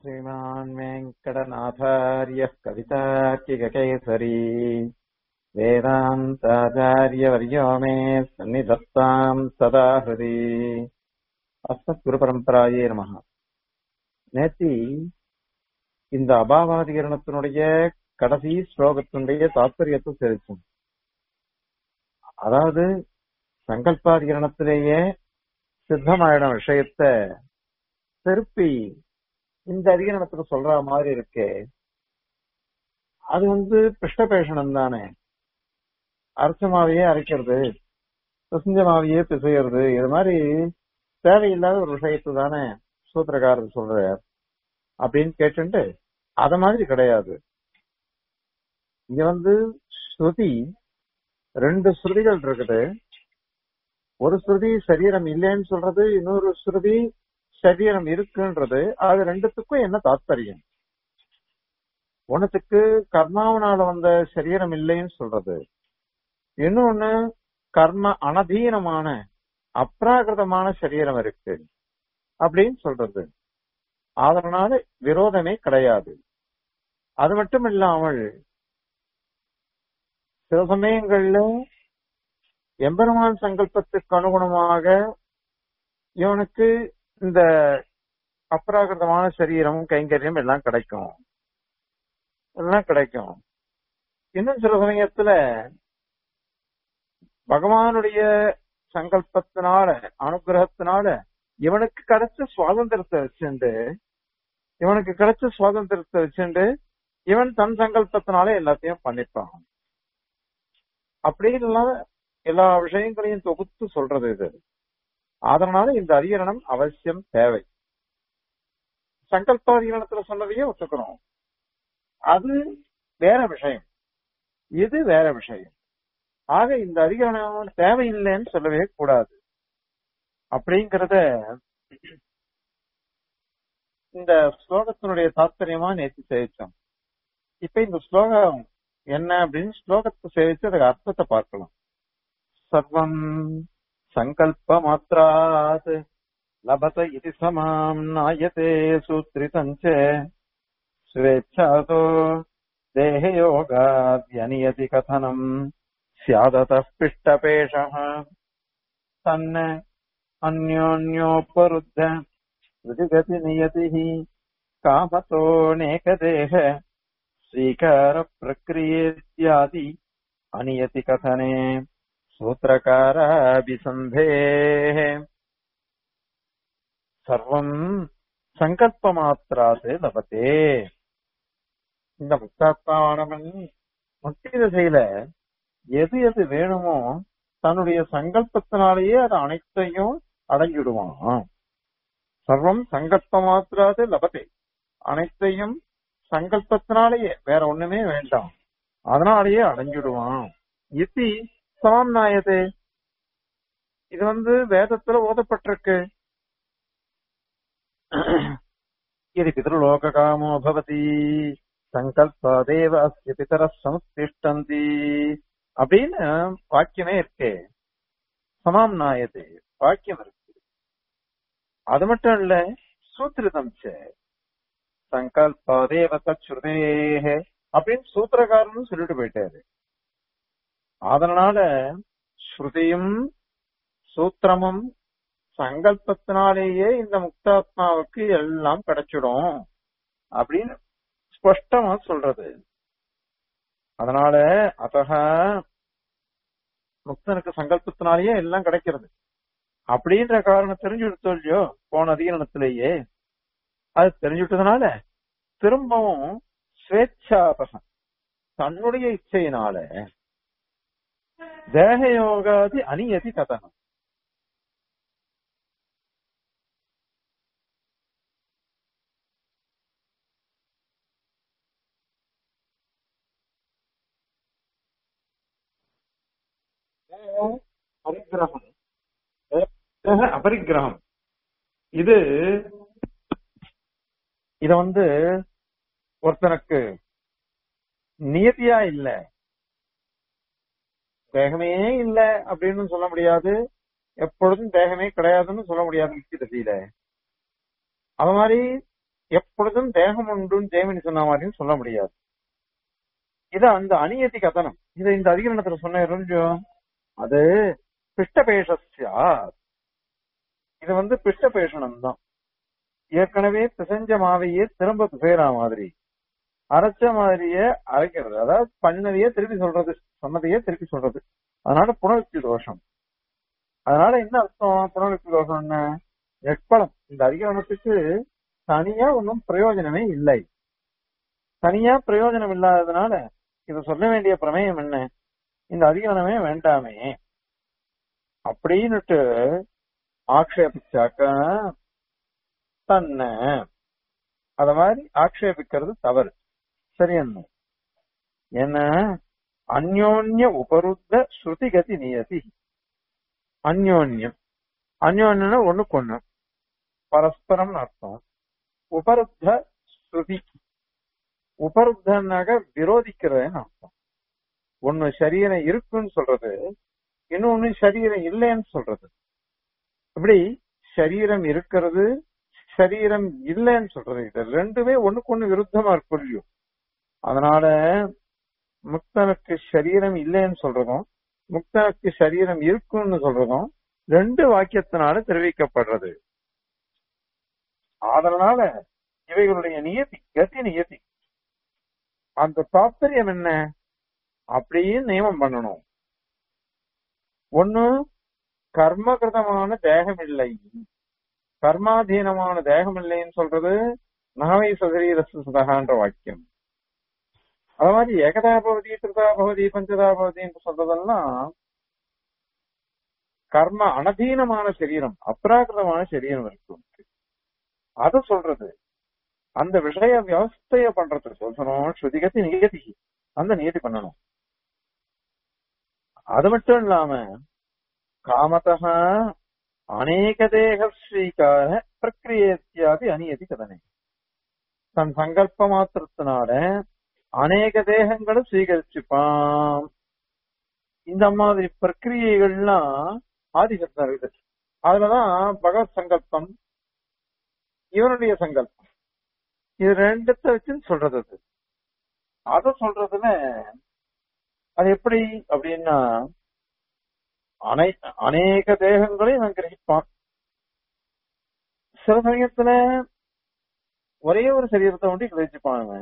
श्रीमान् वेङ्कटनाथार्यः कवितार्किककेसरी वेदान्ताचार्यवर्यो मे सन्निधत्ताम् सदा हृदि அஸ்மத்குருபரம்பராயே நமக நேத்தி இந்த அபாவாதிகரணத்தினுடைய கடைசி ஸ்லோகத்தினுடைய தாத்பரியத்தை தெரிவிச்சோம் அதாவது சங்கல்பாதிகரணத்திலேயே சித்தமாயின விஷயத்த திருப்பி இந்த அதிகரணத்துக்கு சொல்ற மாதிரி இருக்கே அது வந்து பிஷ்டபேஷணம் தானே அர்ச்சமாவையே அரைக்கிறது பிசஞ்சமாவையே பிசைகிறது இது மாதிரி தேவையில்லாத ஒரு விஷயத்தை தானே சூத்திரக்காரர் சொல்றார் அப்படின்னு கேட்டுட்டு அத மாதிரி கிடையாது இங்க வந்து ஸ்ருதி ரெண்டு ஸ்ருதிகள் இருக்குது ஒரு ஸ்ருதி சரீரம் இல்லைன்னு சொல்றது இன்னொரு ஸ்ருதி சரீரம் இருக்குன்றது அது ரெண்டுத்துக்கும் என்ன தாத்பரியம் ஒன்னுத்துக்கு கர்மாவனால வந்த சரீரம் இல்லைன்னு சொல்றது இன்னொன்னு கர்ம அனதீனமான அப்ராகிருதமான சரீரம் இருக்கு அப்படின்னு சொல்றது அதனால விரோதமே கிடையாது அது மட்டும் இல்லாமல் சில சமயங்கள்ல எம்பெருமான் சங்கல்பத்துக்கு அனுகுணமாக இவனுக்கு இந்த அப்ராகிருதமான சரீரம் கைங்கரியம் எல்லாம் கிடைக்கும் எல்லாம் கிடைக்கும் இன்னும் சில சமயத்துல பகவானுடைய சங்கல்பத்தினால அனுகிரகத்தினால இவனுக்கு கிடைச்ச சுவாதந்திரத்தை வச்சுண்டு இவனுக்கு கிடைச்ச சுவாதந்திரத்தை வச்சுண்டு இவன் தன் சங்கல்பத்தினால எல்லாத்தையும் பண்ணிப்பான் அப்படின்லாம் எல்லா விஷயங்களையும் தொகுத்து சொல்றது இது அதனால இந்த அதிகரணம் அவசியம் தேவை சங்கல்ப அதிகரணத்துல சொன்னதையே ஒத்துக்கிறோம் அது வேற விஷயம் இது வேற விஷயம் ஆக இந்த அதிகரணம் தேவையில்லைன்னு சொல்லவே கூடாது அப்படிங்கறத இந்த ஸ்லோகத்தினுடைய தாத்பரியமா நேற்று சேவிச்சோம் இப்ப இந்த ஸ்லோகம் என்ன அப்படின்னு ஸ்லோகத்தை சேவிச்சு அதுக்கு அர்த்தத்தை பார்க்கலாம் சர்வம் சங்கல்ப மாத்திராத் லபத இது சமாம் நாயதே சூத்ரிதஞ்ச ஸ்வேச்சாதோ தேகயோகாத்யனியதி கதனம் स्यादतः पिष्टपेशः तन्न अन्योन्योपरुद्ध हृदिगतिनियतिः कामतोऽनेकदेह स्वीकारप्रक्रियेत्यादि अनियति कथने सूत्रकाराभिसन्धेः सर्वम् சங்கல்பமாத்திராசே லபத்தே இந்த முக்தாத்மாவானவன் முக்தி திசையில எது எது வேணுமோ தன்னுடைய சங்கல்பத்தினாலேயே அது அனைத்தையும் அடங்கிடுவான் சர்வம் சங்கல்ப மாத்திராது லபத்தை அனைத்தையும் சங்கல்பத்தினாலேயே வேற ஒண்ணுமே வேண்டாம் அதனாலேயே அடங்கிடுவான் இத்தி சமம் நாயது இது வந்து வேதத்துல ஓதப்பட்டிருக்கு இது பிதர்லோக காமோ பவதி சங்கல்பாதேவ அஸ்ய பிதர சமுத்திஷ்டந்தி அப்படின்னு வாக்கியமே இருக்கு சமாம் நாயது வாக்கியம் இருக்கு அது மட்டும் இல்ல சூத்திரிதம் சங்கல்பதேவ தச்சுதேக அப்படின்னு சூத்திரக்காரன் சொல்லிட்டு போயிட்டாரு அதனால ஸ்ருதியும் சூத்திரமும் சங்கல்பத்தினாலேயே இந்த முக்தாத்மாவுக்கு எல்லாம் கிடைச்சிடும் அப்படின்னு ஸ்பஷ்டமா சொல்றது அதனால அத்தக முக்தனுக்கு சங்கல்பத்தினாலேயே எல்லாம் கிடைக்கிறது அப்படின்ற காரணம் தெரிஞ்சுடுத்தோ இல்லையோ போன அதிகரணத்திலேயே அது தெரிஞ்சுட்டதுனால திரும்பவும் ஸ்வேச்சாபகம் தன்னுடைய இச்சையினால தேக யோகாதி அணியதி கதனம் பரிகிரகம் அபரிக்கிரகம் இது இத வந்து ஒருத்தனுக்கு நியதியா இல்ல தேகமே இல்ல அப்படின்னு சொல்ல முடியாது எப்பொழுதும் தேகமே கிடையாதுன்னு சொல்ல முடியாது முக்கிய திசையில அது மாதிரி எப்பொழுதும் தேகம் உண்டுன்னு ஜெயமினி சொன்ன மாதிரியும் சொல்ல முடியாது இத அந்த அநியதி கதனம் இதை இந்த அதிகரணத்துல சொன்ன இருந்தும் அது பிஷ்டபேஷஸ்யா இது வந்து பிஷ்டபேஷணம் தான் ஏற்கனவே பிசைஞ்ச மாவையே திரும்ப பிசைற மாதிரி அரைச்ச மாதிரியே அரைக்கிறது அதாவது பண்ணதையே திருப்பி சொல்றது சொன்னதையே திருப்பி சொல்றது அதனால புனருக்தி தோஷம் அதனால என்ன அர்த்தம் புனருக்தி தோஷம் என்ன எட்பலம் இந்த அதிகரணத்துக்கு தனியா ஒன்றும் பிரயோஜனமே இல்லை தனியா பிரயோஜனம் இல்லாததுனால இத சொல்ல வேண்டிய பிரமேயம் என்ன இந்த அதிகரணமே வேண்டாமே அப்படின்னுட்டு ஆக்ஷேபிச்சாக்க தன்னை அத மாதிரி ஆக்ஷேபிக்கிறது தவறு சரி என்ன என்ன அந்யோன்ய உபருத்த ஸ்ருதிகதி நியதி அந்யோன்யம் அந்யோன்யம்னா ஒண்ணுக்கு ஒண்ணு பரஸ்பரம் அர்த்தம் உபருத்த ஸ்ருதி உபருத்தனாக விரோதிக்கிறதுன்னு அர்த்தம் ஒண்ணு சரீரம் இருக்குன்னு சொல்றது இன்னொன்னு சரீரம் இல்லைன்னு சொல்றது இப்படி சரீரம் இருக்கிறது சரீரம் இல்லைன்னு சொல்றது இது ரெண்டுமே ஒண்ணுக்கு ஒண்ணு விருத்தமா இருக்கு அதனால முக்தனுக்கு சரீரம் இல்லைன்னு சொல்றதும் முக்தனுக்கு சரீரம் இருக்குன்னு சொல்றதும் ரெண்டு வாக்கியத்தினால தெரிவிக்கப்படுறது அதனால இவைகளுடைய நியதி கதி நியதி அந்த தாத்பரியம் என்ன அப்படியே நியமம் பண்ணணும் ஒண்ணு கர்மகிருதமான தேகம் இல்லை கர்மாதீனமான தேகம் இல்லைன்னு சொல்றது நகவை சதரீரசு சுதகான்ற வாக்கியம் அது மாதிரி ஏகதா பவதி திருதா பவதி பஞ்சதா பவதின்னு சொல்றதெல்லாம் கர்ம அனதீனமான சரீரம் அப்ராகிருதமான சரீரம் இருக்கு அத சொல்றது அந்த விஷய வியவஸ்தைய பண்றது சொல்லணும் ஸ்ருதிகத்தி நிகதி அந்த நியதி பண்ணணும் அது மட்டும் இல்லாம காமதா அநேக தேக ஸ்ரீகார பிரக்கிரியத்தியாதி அநியதி கதனை தன் சங்கல்ப மாத்திரத்தினால அநேக தேகங்களை ஸ்வீகரிச்சுப்பான் இந்த மாதிரி பிரக்கிரியைகள்லாம் ஆதிசப்தம் இருக்குது அதுலதான் பகவத் சங்கல்பம் இவனுடைய சங்கல்பம் இது ரெண்டுத்த வச்சு சொல்றது அது அத சொல்றதுல அது எப்படி அப்படின்னா அனை அநேக தேகங்களை நான் கிரகிப்பான் சில சமயத்துல ஒரே ஒரு சரீரத்தை ஒண்டி கிரகிச்சுப்பான் அவன்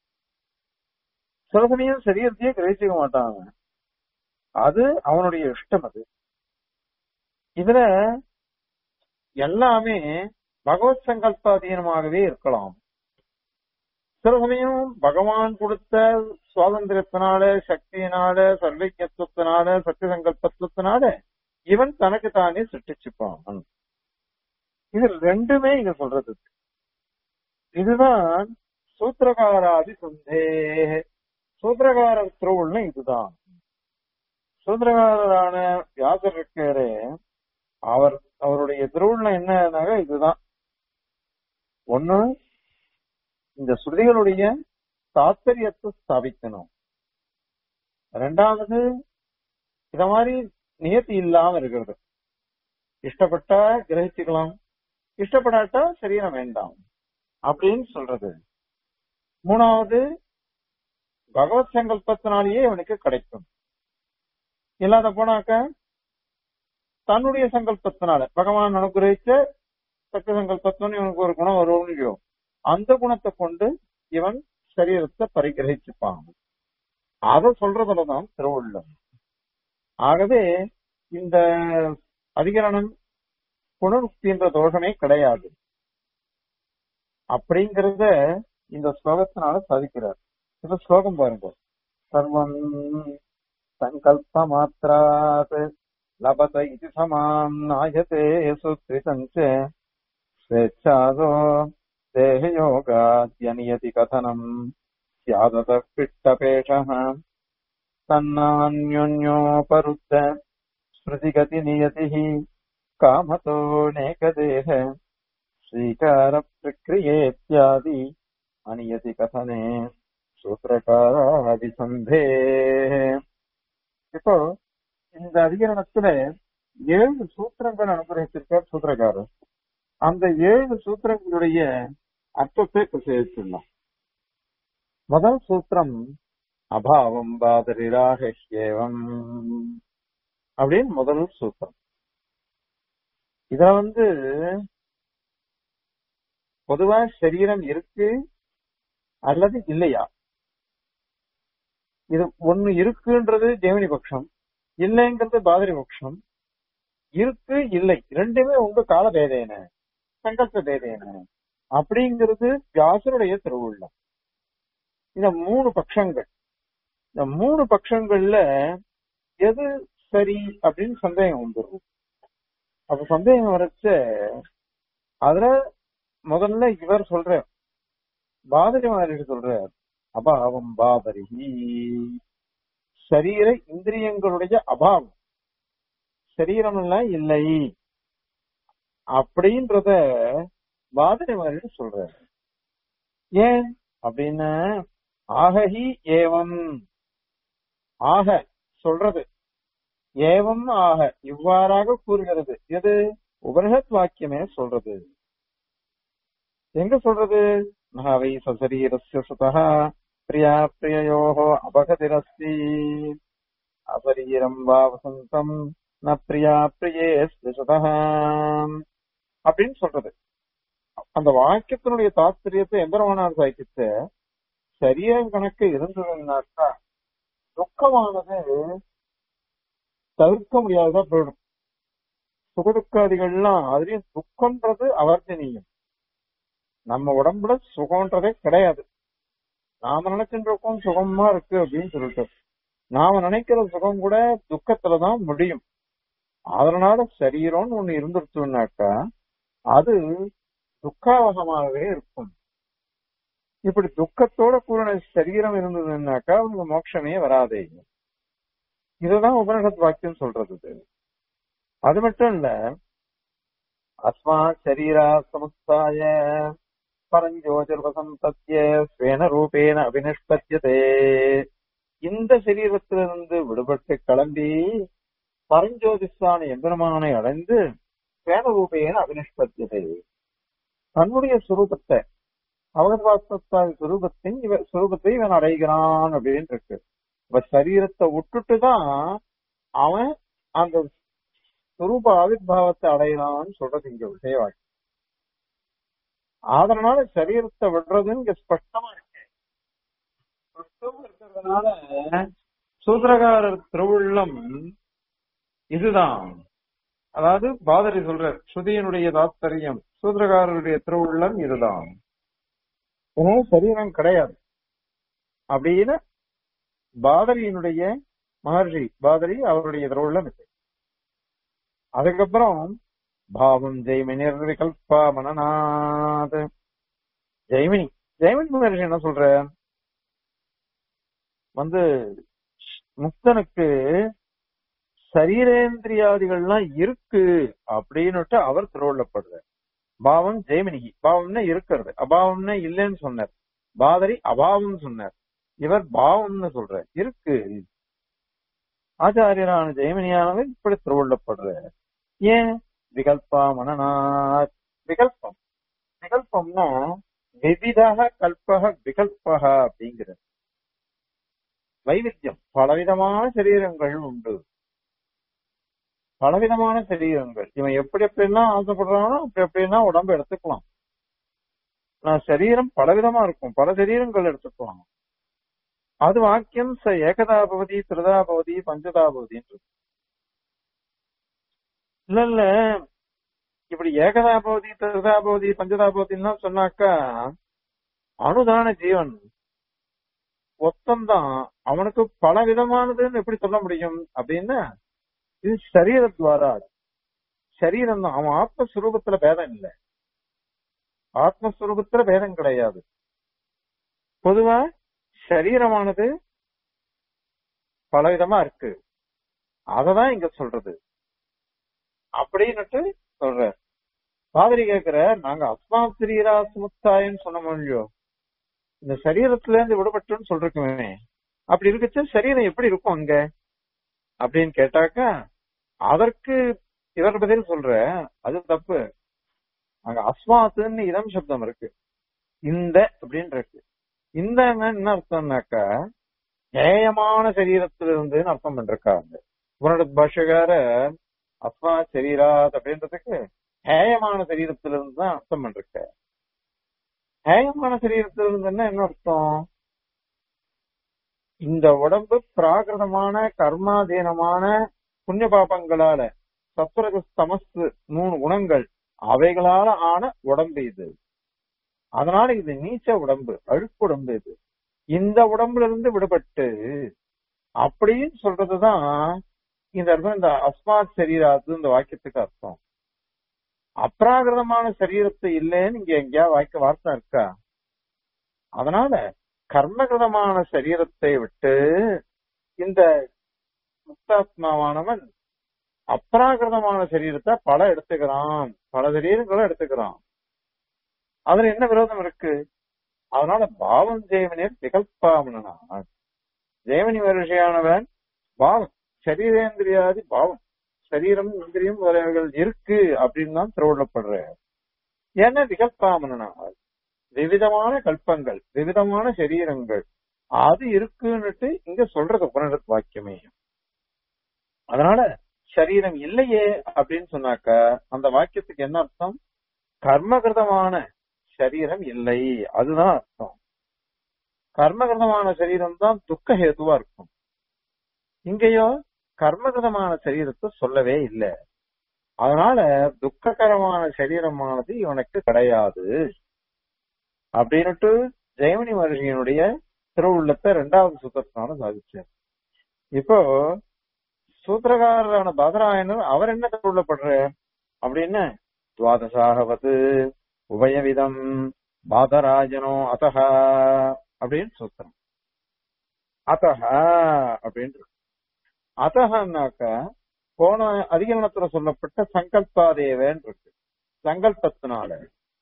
சில சமயம் சரீரத்தையே கிரகிச்சுக்க மாட்டான் அவன் அது அவனுடைய இஷ்டம் அது இதுல எல்லாமே பகவத் சங்கல்பாதீனமாகவே இருக்கலாம் சில சமயம் பகவான் கொடுத்த சுவாதந்திரத்தினால சக்தியினால சர்வஜத்துவத்தினால சக்தி சங்கல்பத்துவத்தினால இவன் தனக்கு தானே சிருஷ்டிச்சுப்பான் இது ரெண்டுமே இங்க சொல்றது இதுதான் சூத்திரகாராதி சந்தே சூத்திரகார திருவுள்னு இதுதான் சூத்திரகாரரான வியாசர் இருக்காரு அவர் அவருடைய திருவுள்ள என்னன்னாக இதுதான் ஒண்ணு இந்த ஸ்ருதிகளுடைய தாத்பரியத்தை ஸ்தாபிக்கணும் ரெண்டாவது இத மாதிரி நியத்தி இல்லாம இருக்கிறது இஷ்டப்பட்டா கிரகிச்சுக்கலாம் இஷ்டப்படாட்டா சரீரம் வேண்டாம் அப்படின்னு சொல்றது மூணாவது பகவத் சங்கல்பத்தினாலேயே இவனுக்கு கிடைக்கும் இல்லாத போனாக்க தன்னுடைய சங்கல்பத்தினால பகவான் அனுகிரகிச்ச சக்தி சங்கல்பத்தோன்னு இவனுக்கு ஒரு குணம் வரும் அந்த குணத்தை கொண்டு இவன் சரீரத்தை பரிகிரகிச்சுப்பான் அத சொல்றதுலதான் திருவுள்ளம் ஆகவே இந்த அதிகரணம் புனருக்தின்ற தோஷமே கிடையாது அப்படிங்கறத இந்த ஸ்லோகத்தினால சாதிக்கிறார் இந்த ஸ்லோகம் பாருங்க சர்வம் சங்கல்ப மாத்திராத் லபத இது சமாம் நாயதே சுத்ரிதஞ்ச ஸ்வேச்சாதோ தேகயோகாத்யனியதி கதனம் ஸ்யாதத பிட்டபேஷः தன்னான்யோன்யோபருத்த ஸ்மிருதிகதி நியதிः காமதோ நேகதேக ஸ்ரீகார பிரக்ரியேத்யாதி அநியதி கதனே சூத்திரகாராதிசந்தே இப்போ இந்த அதிகரணத்துல ஏழு சூத்திரங்கள் அனுகிரகிச்சிருக்கார் சூத்திரக்காரர் அந்த ஏழு சூத்திரங்களுடைய அர்த்தத்தை இப்ப சேர்த்துடலாம் முதல் சூத்திரம் அபாவம் பாதரிராக ஏவம் அப்படின்னு முதல் சூத்திரம் இத வந்து பொதுவா சரீரம் இருக்கு அல்லது இல்லையா இது ஒண்ணு இருக்குன்றது ஜெமினி பட்சம் இல்லைங்கிறது பாதிரி பட்சம் இருக்கு இல்லை ரெண்டுமே உங்க கால பேதேன சங்கல்ப பேதேன அப்படிங்கிறது வியாசருடைய திருவுள்ளம் இந்த மூணு பட்சங்கள் இந்த மூணு பட்சங்கள்ல எது சரி அப்படின்னு சந்தேகம் வந்துடும் அப்ப சந்தேகம் வரச்ச அதுல முதல்ல இவர் சொல்ற பாதரி மாதிரி சொல்ற அபாவம் பாதரிஹி சரீர இந்திரியங்களுடைய அபாவம் சரீரம் எல்லாம் இல்லை அப்படின்றத பாதரி மாதிரி சொல்ற ஏன் அப்படின்னா ஆகஹி ஏவம் ஆக சொல்றது ஏவம் ஆக இவ்வாறாக கூறுகிறது எது உபனிஷத் வாக்கியமே சொல்றது எங்க சொல்றது மகாவை சசரீரஸ்ய சுதா பிரியா பிரியயோகோ அபகதிரஸ்தி அசரீரம் வா வசந்தம் ந பிரியா பிரியே சுதா அப்படின்னு சொல்றது அந்த வாக்கியத்தினுடைய தாத்பரியத்தை எம்பெருமானார் சாய்க்கிட்ட சரீரம் கணக்கு இருந்ததுன்னாக்கா துக்கமானது தவிர்க்க முடியாததா போயிடும் சுகதுக்காதிகள்லாம் அதுலயும் துக்கம்ன்றது அவர்ஜனீயம் நம்ம உடம்புல சுகம்ன்றதே கிடையாது நாம நினைச்சுட்டு இருக்கோம் சுகமா இருக்கு அப்படின்னு சொல்லிட்டு நாம நினைக்கிற சுகம் கூட துக்கத்துலதான் முடியும் அதனால சரீரம்னு ஒண்ணு இருந்துருச்சுனாக்கா அது துக்காவகமாகவே இருக்கும் இப்படி துக்கத்தோட கூடின சரீரம் இருந்ததுன்னாக்கா அவங்க மோட்சமே வராதே இதுதான் உபனிஷத் வாக்கியம் சொல்றது இது. அது மட்டும் இல்ல அஸ்மா சரீரா சமுத்தாய பரஞ்சோதிர்வசந்தத்திய ஸ்வேன ரூபேன அபினிஷ்பத்தியதே இந்த சரீரத்திலிருந்து விடுபட்டு கிளம்பி பரஞ்சோதிஸ்தான எம்பெருமானை அடைந்து ஸ்வேன ரூபேன அபினிஷ்பத்தியதே தன்னுடைய சுரூபத்தை அவகத்வாஸ்தாதி சுரூபத்தின் இவ சுரூபத்தை இவன் அடைகிறான் அப்படின்னு இருக்கு இப்ப சரீரத்தை விட்டுட்டு தான் அவன் அந்த சுரூப ஆவிர்வாவத்தை அடையலாம்னு சொல்றது இங்க விஷயவாக்கி அதனால சரீரத்தை விடுறதுன்னு இங்க ஸ்பஷ்டமா இருக்கு ஸ்பஷ்டமா இருக்கிறதுனால சூத்திரகாரர் திருவுள்ளம் இதுதான் அதாவது பாதரி சொல்ற ஸ்ருதியினுடைய தாத்பரியம் சூத்திரகாரருடைய திருவுள்ளம் இதுதான் இதனால சரீரம் கிடையாது அப்படின்னு பாதரியினுடைய மகர்ஷி பாதரி அவருடைய திருவுள்ளம் இது அதுக்கப்புறம் பாவம் ஜெய்மினி விகல்பா மனநாத் ஜெய்மினி ஜெய்மினி மகர்ஷி என்ன சொல்ற வந்து முக்தனுக்கு சரீரேந்திரியாதிகள்லாம் இருக்கு அப்படின்னுட்டு அவர் திருவள்ளப்படுறார் பாவம் ஜெய்மினிகி பாவம்னா இருக்கிறது அபாவம்னா இல்லைன்னு சொன்னார் பாதரி அபாவம் சொன்னார் இவர் பாவம்னு சொல்ற இருக்கு ஆச்சாரியரான ஜெயமணியானவர் இப்படி திருவள்ளப்படுற ஏன் விகல்பா மனநாத் விகல்பம் விகல்பம்னா விவிதக கல்பக விகல்பக அப்படிங்கிறது வைவித்தியம் பலவிதமான சரீரங்கள் உண்டு பலவிதமான சரீரங்கள் இவன் எப்படி எப்படிலாம் ஆசைப்படுறானோ அப்படி எப்படின்னா உடம்பு எடுத்துக்கலாம் நான் சரீரம் பலவிதமா இருக்கும் பல சரீரங்கள் எடுத்துக்கலாம் அது வாக்கியம் ச ஏகதாபவதி திருதாபவதி பஞ்சதாபவதின்னு இல்ல இல்ல இப்படி ஏகதாபவதி திருதாபவதி பஞ்சதாபவதினா சொன்னாக்கா அணுதான ஜீவன் ஒத்தம்தான் அவனுக்கு பல விதமானதுன்னு எப்படி சொல்ல முடியும் அப்படின்னா இது சரீரத்வாரா சரீரம் தான் அவன் ஆத்மஸ்வரூபத்துல பேதம் இல்லை ஆத்மஸ்வரூபத்துல பேதம் கிடையாது பொதுவா சரீரமானது பலவிதமா இருக்கு அததான் இங்க சொல்றது அப்படின்னுட்டு சொல்ற மாதிரி கேக்குற நாங்க அஸ்மா சரீரா சுமுத்தாயன்னு சொன்ன முடியும் இந்த சரீரத்துல இருந்து விடுபட்டுன்னு சொல்றோமே அப்படி இருக்குச்சு சரீரம் எப்படி இருக்கும் அங்க அப்படின்னு கேட்டாக்கா அதற்கு இவர் பதில் சொல்ற அது தப்பு அங்க அஸ்மாத்துன்னு இதம் சப்தம் இருக்கு இந்த அப்படின்னு இருக்கு இந்த என்ன அர்த்தம்னாக்கா ஏயமான சரீரத்திலிருந்து அர்த்தம் பண்றாங்க உன்னோட பாஷகார அஸ்மா சரீராத் அப்படின்றதுக்கு ஹேயமான சரீரத்திலிருந்து தான் அர்த்தம் பண்ற ஹேயமான சரீரத்திலிருந்துன்னா என்ன அர்த்தம் இந்த உடம்பு பிராகிருதமான கர்மாதீனமான புண்ணிய பாபங்களால சத்வரக தமசு மூணு குணங்கள் அவைகளால ஆன உடம்பு இது அதனால இது நீச்ச உடம்பு அழுக்கு உடம்பு இது இந்த உடம்புல இருந்து விடுபட்டு அப்படின்னு சொல்றதுதான் இந்த அர்த்தம் இந்த அஸ்மாத் சரீராத்து இந்த வாக்கியத்துக்கு அர்த்தம் அப்ராகிருதமான சரீரத்தை இல்லைன்னு இங்க எங்கேயா வாய்க்க வார்த்தை இருக்கா அதனால கர்மகிருதமான சரீரத்தை விட்டு இந்த முக்தாத்மாவானவன் அப்ராகிருதமான சரீரத்தை பல எடுத்துக்கிறான் பல சரீரங்களும் எடுத்துக்கிறான் அதுல என்ன விரோதம் இருக்கு அதனால பாவம் ஜெயவனியர் விகல்பாமனா ஜெயவனி வருஷையானவன் பாவம் சரீரேந்திரியாதி பாவம் சரீரம் இந்திரியம் முதலியவைகள் இருக்கு அப்படின்னு தான் திருவிழப்படுற ஏன்னா விகல்பாமனா விவிதமான கல்பங்கள் விவிதமான சரீரங்கள் அது இருக்குன்னுட்டு இங்க சொல்றது உபனிடத் வாக்கியமே அதனால சரீரம் இல்லையே அப்படின்னு சொன்னாக்க அந்த வாக்கியத்துக்கு என்ன அர்த்தம் கர்மகிருதமான சரீரம் இல்லை அதுதான் அர்த்தம் கர்மகிருதமான சரீரம் தான் துக்க ஹேதுவா இருக்கும் இங்கேயோ கர்மகிருதமான சரீரத்தை சொல்லவே இல்லை அதனால துக்ககரமான சரீரமானது இவனுக்கு கிடையாது அப்படின்னுட்டு ஜெயமணி மகர்ஷியினுடைய திருவுள்ளத்தை ரெண்டாவது சூத்திரத்தினால சாதிச்சார் இப்போ சூத்திரகாரரான பாதராயணர் அவர் என்ன திருவுள்ளப்படுற அப்படின்னு துவாதசாகவது உபயவிதம் பாதராஜனோ அத்தக அப்படின்னு சூத்திரம் அத்தக அப்படின்னு அத்தகன்னாக்க போன அதிகரணத்துல சொல்லப்பட்ட சங்கல்பாதேவன் இருக்கு சங்கல்பத்தினால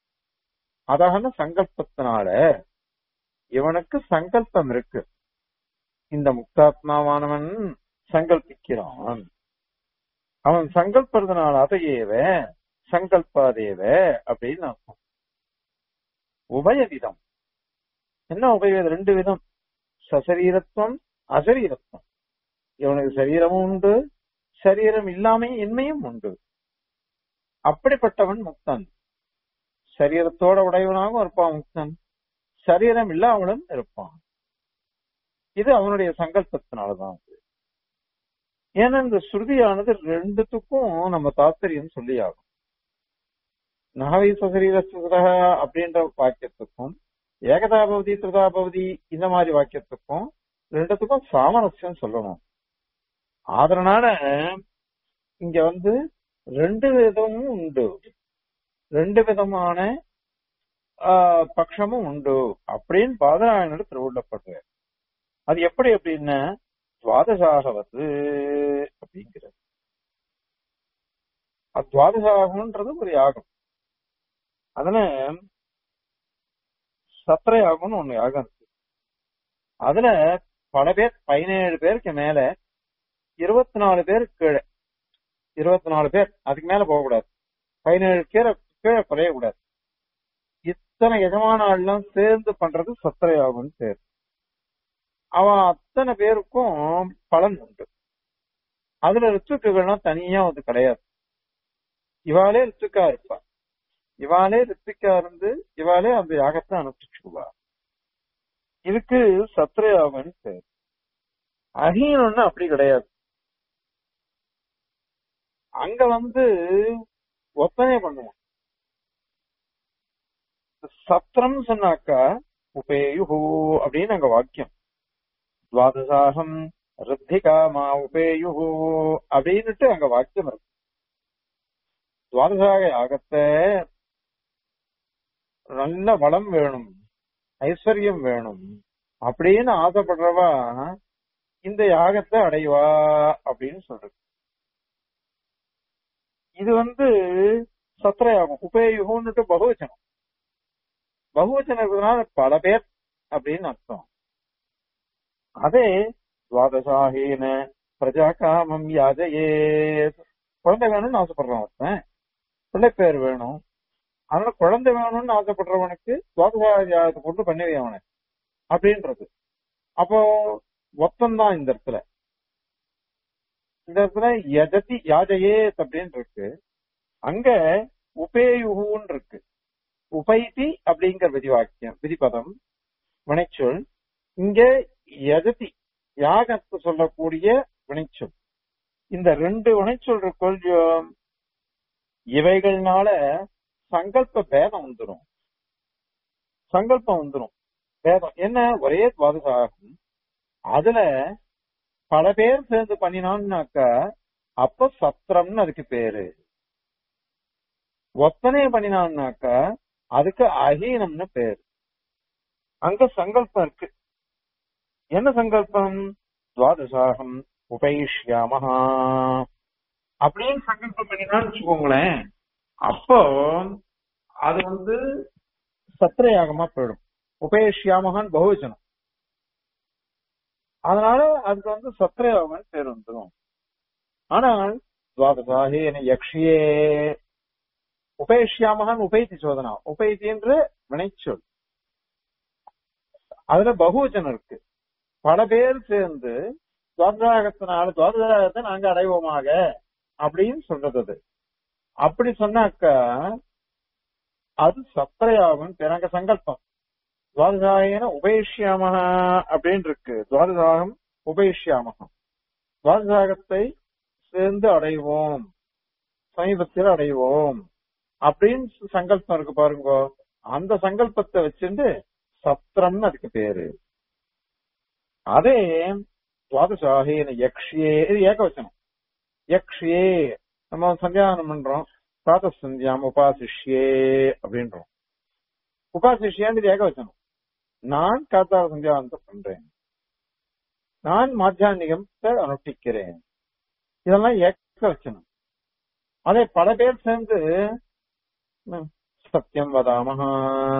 அதகன சங்கல்பத்தினால இவனுக்கு சங்கல்பம் இருக்கு இந்த முக்தாத்மாவானவன் சங்கல்பிக்கிறான் அவன் சங்கல்பறதுனால அதையேவ சங்கல்பாதேவ அப்படின்னு அர்த்தம் உபயவிதம் என்ன உபயவிதம் ரெண்டு விதம் சசரீரத்துவம் அசரீரத்துவம் இவனுக்கு சரீரமும் உண்டு சரீரம் இல்லாமை இன்மையும் உண்டு அப்படிப்பட்டவன் முக்தன் சரீரத்தோட உடையவனாகவும் இருப்பான் முக்தன் சரீரம் இல்லாமலும் இருப்பான் இது அவனுடைய சங்கல்பத்தினாலதான் ஏன்னா இந்த ஸ்ருதியானது ரெண்டுத்துக்கும் நம்ம தாத்பரியம் சொல்லி ஆகும் நகவை சரீரஸ்துதா அப்படின்ற வாக்கியத்துக்கும் ஏகதா பவதி திருதா பவதி இந்த மாதிரி வாக்கியத்துக்கும் ரெண்டுத்துக்கும் சாமரஸ்யம் சொல்லணும் அதனால இங்க வந்து ரெண்டு விதமும் உண்டு ரெண்டு விதமான பட்சமும் உண்டு அப்படின்னு பாதராயணர் திருவுள்ளப்படுற அது எப்படி அப்படின்னா துவாதசாகவது அப்படிங்கிறது துவாதசாகம்ன்றது ஒரு யாகம் அதுல சத்திர யாகம்னு ஒண்ணு யாகம் இருக்கு அதுல பல பேர் பதினேழு பேருக்கு மேல இருபத்தி நாலு பேர் கீழே இருபத்தி நாலு பேர் அதுக்கு மேல போகக்கூடாது பதினேழு கீழே கீழே குறையக்கூடாது இத்தனை எஜமான ஆள்லாம் சேர்ந்து பண்றது சத்திர யாகம்னு பேர் அவன் அத்தனை பேருக்கும் பலன் உண்டு அதுல ரித்துக்குகள்லாம் தனியா அது கிடையாது இவாளே ரித்துக்கா இருப்பா இவாளே ரித்துக்கா இருந்து இவாளே அந்த யாகத்தை அனுப்பிச்சுக்குவா இதுக்கு சத்திரயாகம்னு பேர் அகீனம்னு அப்படி கிடையாது அங்க வந்து ஒத்தனை பண்ணுவோம் சத்திரம் சொன்னாக்கா உபேயுஹு அப்படின்னு அங்க வாக்கியம் துவாதசாகம் ரித்திகாமா உபேயுஹு அப்படின்னுட்டு அங்க வாக்கியம் இருக்கு துவாதசாக யாகத்தை நல்ல வளம் வேணும் ஐஸ்வர்யம் வேணும் அப்படின்னு ஆசைப்படுறவா இந்த யாகத்தை அடைவா அப்படின்னு சொல்றது இது வந்து சத்திரயாகம் உபயோகம்னுட்டு பகுவச்சனம் பகுவச்சனம் இருக்கிறதுனால பல பேர் அப்படின்னு அர்த்தம் அதே துவாதசாகீன பிரஜா காமம் யாதையே குழந்தை வேணும்னு ஆசைப்படுறான் ஒருத்தன் பிள்ளை பேர் வேணும் அதனால குழந்தை வேணும்னு ஆசைப்படுறவனுக்கு துவாதசாதியாகத்தை கொண்டு பண்ணி அவனை அப்படின்றது அப்போ ஒத்தம்தான் இந்த இடத்துல இந்த இடத்துல யஜதி யாஜயேத் அப்படின்னு இருக்கு அங்க உபேயுகுன்னு இருக்கு உபைதி அப்படிங்கிற விதிவாக்கியம் விதிப்பதம் வினைச்சொல் இங்க யஜதி யாகத்தை சொல்லக்கூடிய வினைச்சொல் இந்த ரெண்டு வினைச்சொல் இருக்கொள் இவைகள்னால சங்கல்ப பேதம் வந்துடும் சங்கல்பம் வந்துடும் பேதம் என்ன ஒரே துவாதசாகும் அதுல பல பேர் சேர்ந்து பண்ணினான்னாக்கா அப்ப சத்திரம்னு அதுக்கு பேரு ஒத்தனைய பண்ணினான்னாக்கா அதுக்கு அஹீனம்னு பேரு அங்க சங்கல்பம் இருக்கு என்ன சங்கல்பம் துவாதசாகம் உபயிஷ்யாமஹா அப்படின்னு சங்கல்பம் பண்ணினான்னு வச்சுக்கோங்களேன் அப்போ அது வந்து சத்திரயாகமா போயிடும் உபயஷ்யாமகான் பகுவச்சனம் அதனால அதுக்கு வந்து சத்திரயாகம்னு பேர் வந்துடும் ஆனால் துவாதசாகி என யக்ஷியே உபயஷ்யாமகான் உபைத்தி சோதனா உபைத்தி என்று வினைச்சொல் அதுல பகுவச்சனம் இருக்கு பல பேர் சேர்ந்து துவாதராகத்தினால துவாதராகத்தை நாங்க அடைவோமாக அப்படின்னு சொல்றது அது அப்படி சொன்னாக்கா அது சத்திரயாகும் பிறங்க சங்கல்பம் துவாதசாயன உபயிஷ்யாமக அப்படின்னு இருக்கு துவாதசாகம் உபயிஷ்யாமகம் துவாதசாகத்தை சேர்ந்து அடைவோம் சமீபத்தில் அடைவோம் அப்படின்னு சங்கல்பம் இருக்கு பாருங்க அந்த சங்கல்பத்தை வச்சுட்டு சத்திரம்னு அதுக்கு பேரு அதே துவாதசாகின யக்ஷியே இது ஏகவச்சனம் யக்ஷியே நம்ம சந்தியானம் பண்றோம் பிராத சந்தியாம் உபாசிஷ்யே அப்படின்றோம் உபாசிஷ்யான்னு ஏகவச்சனம் நான் காத்தார சந்தியாவந்தம் பண்றேன் நான் மாத்தியானிகத்தை அனுஷ்டிக்கிறேன் இதெல்லாம் ஏகவச்சனம் அதே பல பேர் சேர்ந்து சத்தியம் வதாமஹா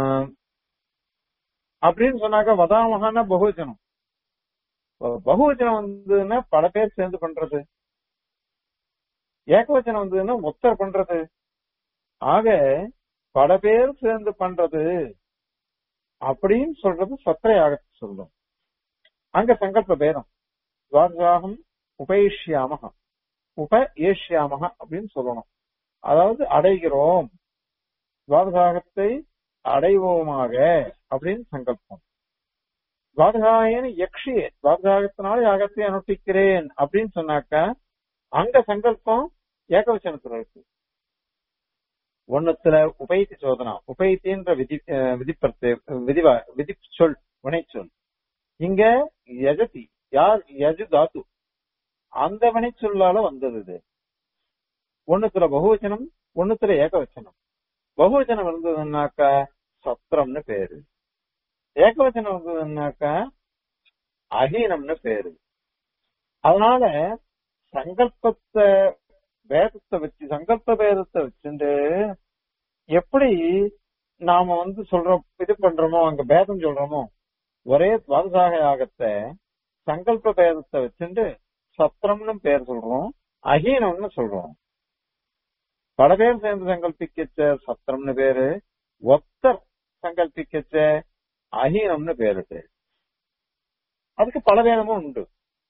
அப்படின்னு சொன்னாக்க வதாமகான்னா பகுவச்சனம் பகுவச்சனம் வந்ததுன்னா பல பேர் சேர்ந்து பண்றது ஏகவச்சனம் வந்ததுன்னா ஒத்தர் பண்றது ஆக பல பேர் சேர்ந்து பண்றது அப்படின்னு சொல்றது சத்திரையாக சொல்லும் அங்க சங்கல்ப பேதம் துவாதசாகம் உபயிஷ்யாமக உப ஏஷ்யாமக அப்படின்னு சொல்லணும் அதாவது அடைகிறோம் துவாதசாகத்தை அடைவோமாக அப்படின்னு சங்கல்பம் துவாதகாயன யக்ஷியே துவாதகாகத்தினால யாகத்தை அனுஷ்டிக்கிறேன் அப்படின்னு சொன்னாக்கா அங்க சங்கல்பம் ஏகவச்சனத்துல இருக்கு ஒண்ணுத்துல உபைத்தி சோதனா உபைத்தின்ற விதி விதிப்பத்து விதிவா விதி சொல் வினை சொல் இங்க யஜதி யார் யஜு தாத்து அந்த வினை சொல்லால வந்தது இது ஒண்ணுத்துல பகுவச்சனம் ஒண்ணுத்துல ஏகவச்சனம் பகுவச்சனம் இருந்ததுன்னாக்கா சத்திரம்னு பேரு ஏகவச்சனம் வந்ததுன்னாக்கா அஹீனம்னு பேரு அதனால சங்கல்பத்தை வேதத்தை வச்சு சங்கல்ப வேதத்தை வச்சுட்டு எப்படி நாம வந்து சொல்றோம் இது பண்றோமோ அங்க பேதம் சொல்றோமோ ஒரே துவாதசாக யாகத்தை சங்கல்ப பேதத்தை வச்சுட்டு சத்திரம்னு பேர் சொல்றோம் அஹீனம்னு சொல்றோம் பல பேர் சேர்ந்து சங்கல்பிக்கச்ச சத்திரம்னு பேரு ஒத்தர் சங்கல்பிக்கச்ச அஹீனம்னு பேரு அதுக்கு பல வேதமும் உண்டு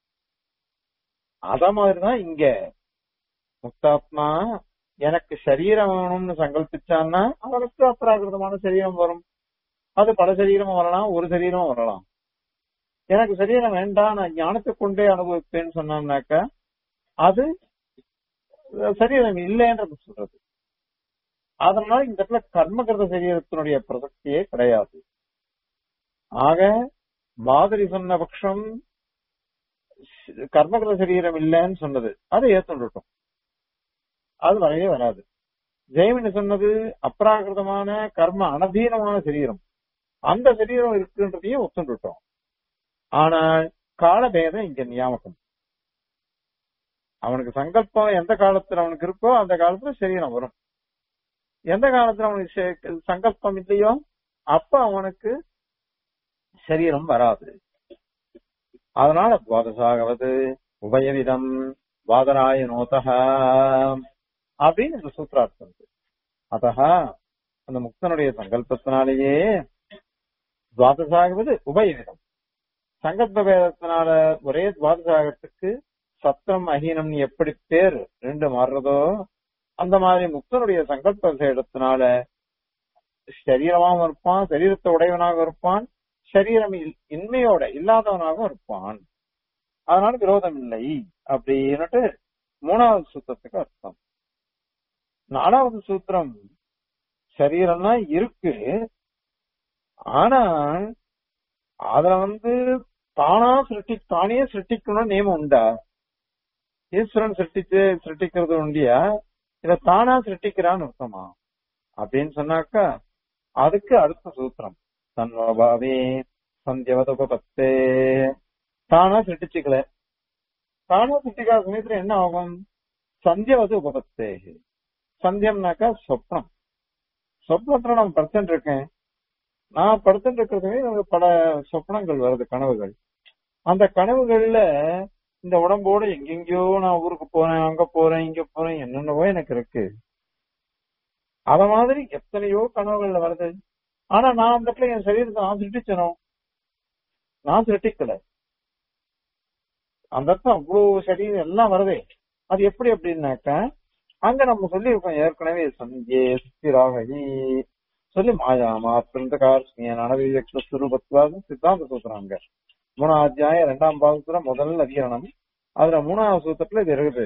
அத மாதிரிதான் இங்க முக்தாத்மா எனக்கு சரீரம் வேணும்னு சங்கல்பிச்சான்னா அவனுக்கு அப்ராகிருதமான சரீரம் வரும் அது பல சரீரமும் வரலாம் ஒரு சரீரமும் வரலாம் எனக்கு சரீரம் வேண்டாம் நான் ஞானத்தை கொண்டே அனுபவிப்பேன்னு சொன்னான்னாக்கா அது சரீரம் இல்லைன்றது சொல்றது அதனால இந்த இடத்துல கர்மகிருத சரீரத்தினுடைய பிரசக்தியே கிடையாது ஆக மாதிரி சொன்ன பட்சம் கர்மகிருத சரீரம் இல்லைன்னு சொன்னது அதை ஏத்துட்டோம் அது வரவே வராது ஜெயமினி சொன்னது அப்ராகிருதமான கர்ம அனதீனமான சரீரம் அந்த சரீரம் இருக்குன்றதையும் ஒத்துண்டுட்டோம் ஆனால் காலபேதம் இங்க நியாமகம் அவனுக்கு சங்கல்பம் எந்த காலத்துல அவனுக்கு இருக்கோ அந்த காலத்துல சரீரம் வரும் எந்த காலத்துல அவனுக்கு சங்கல்பம் இல்லையோ அப்ப அவனுக்கு சரீரம் வராது அதனால துவாதசாகவது உபயவிதம் வாதராய நோதக அப்படின்னு இந்த சூத்திரார்த்தம் அத்தா அந்த முக்தனுடைய சங்கல்பத்தினாலேயே துவாதசாகுவது உபயவிதம் சங்கல்ப வேதத்தினால ஒரே துவாதசாகத்துக்கு சத்திரம் அஹீனம்னு எப்படி பேர் ரெண்டு மாறுறதோ அந்த மாதிரி முக்தனுடைய சங்கல்ப இடத்தினால சரீரமாகவும் இருப்பான் சரீரத்தை உடையவனாக இருப்பான் சரீரம் இல்- இன்மையோட இல்லாதவனாகவும் இருப்பான் அதனால விரோதம் இல்லை அப்படின்னுட்டு மூணாவது சூத்திரத்துக்கு அர்த்தம் நாலாவது சூத்திரம் சரீரம்னா இருக்கு ஆனா அதுல வந்து தானா சிருஷ்டி தானே சிருஷ்டிக்கணும்னு நியமம் உண்டா ஈஸ்வரன் சிருஷ்டிச்சு சிருஷ்டிக்கிறது உண்டியா இத தானா சிருஷ்டிக்கிறான்னு அர்த்தமா அப்படின்னு சொன்னாக்கா அதுக்கு அடுத்த சூத்திரம் தன்வபாவே சந்தியவத உபபத்தே தானா சிருஷ்டிச்சுக்கல தானா சிருஷ்டிக்காத சமயத்துல என்ன ஆகும் சந்தியவது உபபத்தே சந்தியம்னாக்கா சொப்னம் சொப்னத்துல நான் படுத்துட்டு இருக்கேன் நான் படுத்துட்டு இருக்கிற சமயம் எனக்கு பல சொப்னங்கள் வருது கனவுகள் அந்த கனவுகள்ல இந்த உடம்போட எங்கெங்கயோ நான் ஊருக்கு போறேன் அங்க போறேன் இங்க போறேன் என்னென்னவோ எனக்கு இருக்கு அத மாதிரி எத்தனையோ கனவுகள்ல வருது ஆனா நான் அந்த இடத்துல என் சரீரத்தை நான் சிருஷ்டிச்சனும் நான் சிருஷ்டிக்கல அந்த இடத்துல அவ்வளவு சரீரம் எல்லாம் வருதே அது எப்படி அப்படின்னாக்க அங்க நம்ம சொல்லியிருக்கோம் ஏற்கனவே சந்தியே சுத்திராகி சொல்லி மாயா மாத்திருந்த கார்ஸ்மியன் அனவியக்த சுரூபத்வாதம் சித்தாந்த சூத்திரம் அங்க மூணாம் அத்தியாயம் இரண்டாம் பாகத்துல முதல் அதிகரணம் அதுல மூணாவது சூத்திரத்துல இது இருக்குது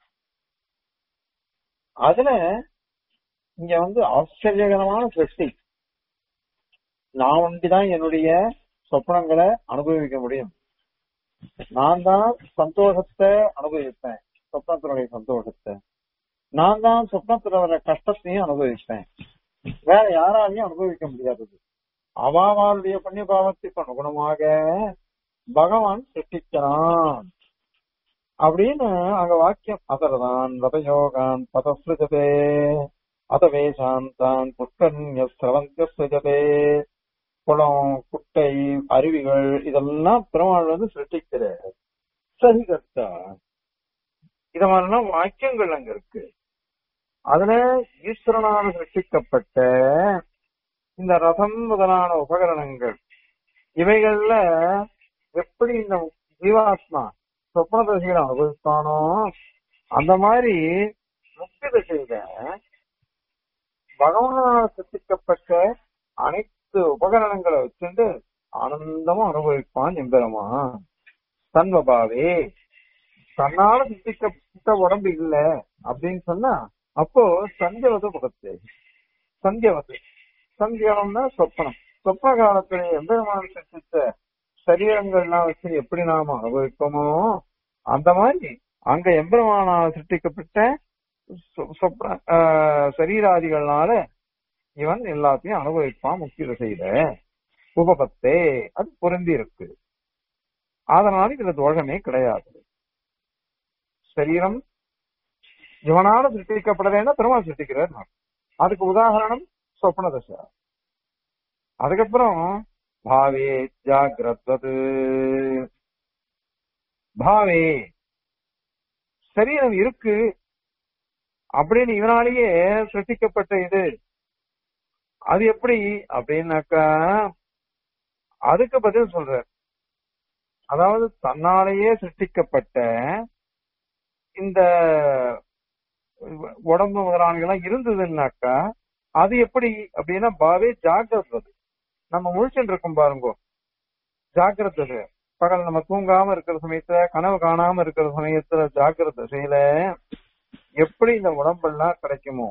அதுல இங்க வந்து ஆச்சரியகரமான சிருஷ்டி நான் ஒண்டிதான் என்னுடைய சொப்னங்களை அனுபவிக்க முடியும் நான் தான் சந்தோஷத்தை அனுபவிப்பேன் சொப்னத்தினுடைய சந்தோஷத்தை நான் தான் சொப்னத்துல வர கஷ்டத்தையும் அனுபவிப்பேன் வேற யாராலையும் அனுபவிக்க முடியாதது அவாவாளுடைய புண்ணிய பாவத்துக்கு அனுகுணமாக பகவான் சிருஷ்டிக்கிறான் அப்படின்னு அங்க வாக்கியம் அதரதான் ரதயோகான் பதஸ்ருஜதே அதவேசாந்தான் புஷ்கன்ய சிரவந்திய சுஜதே குளம் குட்டை அருவிகள் இதெல்லாம் பெருமாள் வந்து சிருஷ்டிக்கிறார் சகிகர்த்தா இத மாதிரிலாம் வாக்கியங்கள் அங்க இருக்கு அதுல ஈஸ்வரனால் சிருஷ்டிக்கப்பட்ட இந்த ரதம் முதலான உபகரணங்கள் இவைகள்ல எப்படி இந்த ஜீவாத்மா சொப்ன தசைகளை அனுபவிப்பானோ அந்த மாதிரி முக்தி தசையில பகவானால் சிருஷ்டிக்கப்பட்ட அனைத்து உபகரணங்களை வச்சுட்டு ஆனந்தமா அனுபவிப்பான் எம்பெருமா தன்வபாவே தன்னால சிருஷ்டிக்கப்பட்ட உடம்பு இல்ல அப்படின்னு சொன்னா அப்போ சந்தியவத முகத்து சந்தியவத்து சந்தியவம்னா சொப்பனம் சொப்பன காலத்துல எம்பெருமான் சிருஷ்டித்த சரீரங்கள்லாம் வச்சு எப்படி நாம அனுபவிப்போமோ அந்த மாதிரி அங்க எம்பெருமானால் சிருஷ்டிக்கப்பட்ட சொ- சொப்ன ஆஹ், சரீராதிகள்னால இவன் எல்லாத்தையும் அனுபவிப்பான் முக்தி திசையில உபபத்தே அது பொருந்தி இருக்கு அதனால இதுல தோஷமே கிடையாது சரீரம் இவனால சிருஷ்டிக்கப்படலைன்னா பெருமாள் சிருஷ்டிக்கிறார் அதுக்கு உதாரணம் சொப்ன தசை அதுக்கப்புறம் பாவே ஜாகிரத்வது பாவே சரீரம் இருக்கு அப்படின்னு இவனாலேயே சிருஷ்டிக்கப்பட்ட இது அது எப்படி அப்படின்னாக்கா அதுக்கு பதில் சொல்றார் அதாவது தன்னாலேயே சிருஷ்டிக்கப்பட்ட இந்த உடம்பு முதலானங்கள்லாம் இருந்ததுன்னாக்கா அது எப்படி அப்படின்னா பாவே ஜாகிரதை நம்ம முழிச்சுட்டு இருக்கோம் பாருங்க ஜாக்கிரதை பகல் நம்ம தூங்காம இருக்கிற சமயத்துல கனவு காணாம இருக்கிற சமயத்துல ஜாக்கிரதை செய்யல எப்படி இந்த உடம்பெல்லாம் கிடைக்குமோ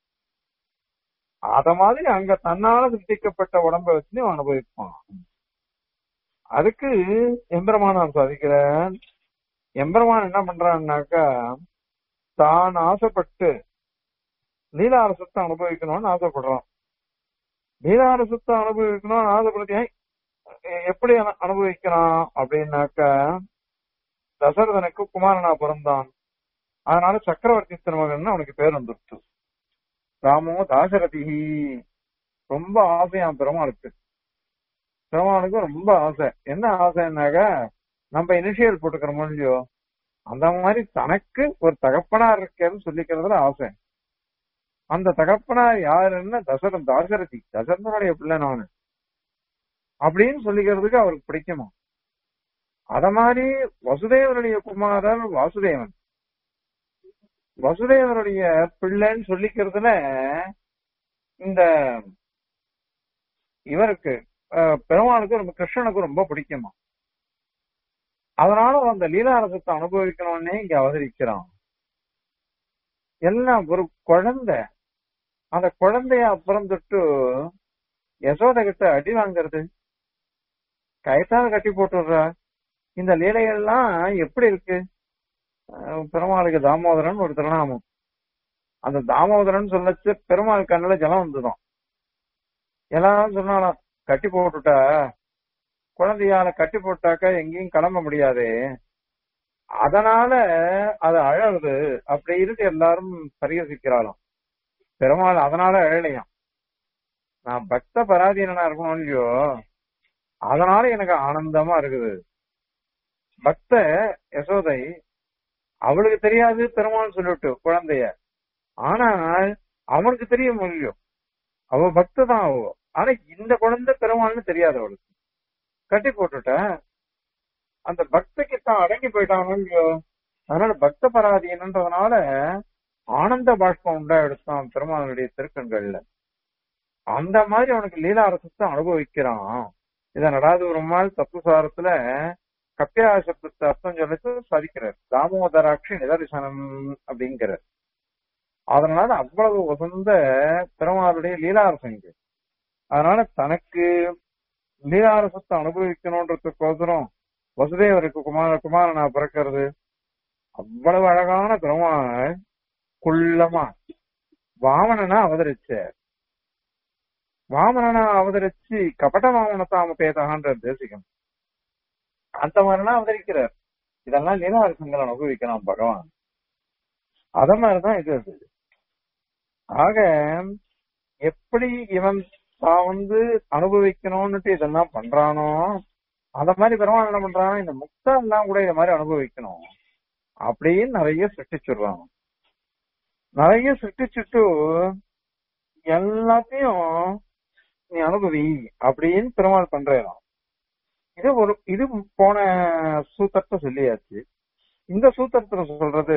அத மாதிரி அங்க தன்னால சிருஷ்டிக்கப்பட்ட உடம்ப வச்சு அவன் அனுபவிப்பான் அதுக்கு எம்பெருமான் நான் சாதிக்கிறேன் எம்பெருமான் என்ன பண்றான்னாக்கா தான் ஆசைப்பட்டு லீலாரசத்தை அனுபவிக்கணும்னு ஆசைப்படுறான் லீலாரசத்தை அனுபவிக்கணும்னு ஆசைப்படுத்தி எ- எப்படி அனு- அனுபவிக்கிறான் அப்படின்னாக்கா தசரதனுக்கு குமாரனா பிறந்தான் அதனால சக்கரவர்த்தி திருமகன் அவனுக்கு பேர் வந்துருச்சு ராமோ தாசரதி ரொம்ப ஆசையாம் பெருமாளுக்கு பெருமாளுக்கு ரொம்ப ஆசை என்ன ஆசைன்னாக்கா நம்ம இனிஷியல் போட்டுக்கிற இல்லையோ அந்த மாதிரி தனக்கு ஒரு தகப்பனா இருக்கேன்னு சொல்லிக்கிறதுல ஆசை அந்த தகப்பனார் யாருன்னா தசரன் தாசரதி தசரனுடைய பிள்ளை நானு அப்படின்னு சொல்லிக்கிறதுக்கு அவருக்கு பிடிக்குமா அத மாதிரி வசுதேவருடைய குமாரர் வாசுதேவன் வசுதேவருடைய பிள்ளைன்னு சொல்லிக்கிறதுல இந்த இவருக்கு அஹ், பெருமாளுக்கு ரொம்ப கிருஷ்ணனுக்கு ரொம்ப பிடிக்குமா அதனால அந்த லீலாரசத்தை அனுபவிக்கணும்னே இங்க அவதரிக்கிறான் எல்லாம் ஒரு குழந்தை அந்த குழந்தைய அப்புறம் தொட்டு யசோத கிட்ட அடி வாங்குறது கயத்தால கட்டி போட்டுடுறா இந்த லீலைகள்லாம் எப்படி இருக்கு அஹ் பெருமாளுக்கு தாமோதரன் ஒரு திருநாமம் அந்த தாமோதரன் சொல்லச்சு பெருமாள் கண்ணுல ஜலம் வந்துடும் எல்லாரும் சொன்னாலும் கட்டி போட்டுட்டா குழந்தையால கட்டி போட்டாக்கா எங்கேயும் கிளம்ப முடியாது அதனால அது அழகுது அப்படி இருக்கு எல்லாரும் பரிகசிக்கிறாளாம் பெருமாள் அதனால அழலையாம் நான் பக்த பராதீனனா இருக்கணும் இல்லையோ அதனால எனக்கு ஆனந்தமா இருக்குது பக்த யசோதை அவளுக்கு தெரியாது பெருமாள் சொல்லிட்டு குழந்தைய ஆனால் அவனுக்கு தெரியும் இல்லையோ அவ பக்த தான் அவ ஆனா இந்த குழந்தை பெருமாள்னு தெரியாது அவளுக்கு கட்டி போட்டுட்ட அந்த பக்திக்கு தான் அடங்கி போயிட்டாங்க இல்லையோ அதனால பக்த பராதீனன்றதுனால ஆனந்த பாஷ்பம் உண்டா எடுத்தான் பெருமாளுடைய திருக்கண்கள்ல அந்த மாதிரி அவனுக்கு லீலாரசத்தை அனுபவிக்கிறான் இத நடாது ஒரு நாள் தத்துவசாரத்துல கப்பியா சப்தத்தை அர்த்தம் சொல்லிட்டு சாதிக்கிறார் தாமோதராட்சி நிதர்சனம் அப்படிங்கிறார் அதனால அவ்வளவு உசந்த பெருமாளுடைய லீலாரசம் இங்க அதனால தனக்கு லீலாரசத்தை அனுபவிக்கணுன்றதுக்கோசரம் வசுதேவருக்கு குமார குமாரனா பிறக்கிறது அவ்வளவு அழகான பெருமாள் குள்ளமா வாமனனா அவதரிச்சார் வாமனனா அவதரிச்சு கபட வாமனத்தாம பேதகான்ற தேசிகம் அந்த மாதிரிலாம் அவதரிக்கிறார் இதெல்லாம் லீலாரசங்களை அனுபவிக்கலாம் பகவான் அத மாதிரிதான் இது அது. ஆக எப்படி இவன் தான் வந்து அனுபவிக்கணும்னுட்டு இதெல்லாம் பண்றானோ அத மாதிரி பெருமாள் என்ன பண்றான் இந்த முக்தா எல்லாம் கூட இத மாதிரி அனுபவிக்கணும் அப்படின்னு நிறைய சிருஷ்டிச்சிடுறான் நிறைய சிருஷ்டிச்சுட்டு எல்லாத்தையும் நீ அனுபவி அப்படின்னு பெருமாள் பண்றான் இது ஒரு இது போன சூத்திரத்தை சொல்லியாச்சு இந்த சூத்திரத்துல சொல்றது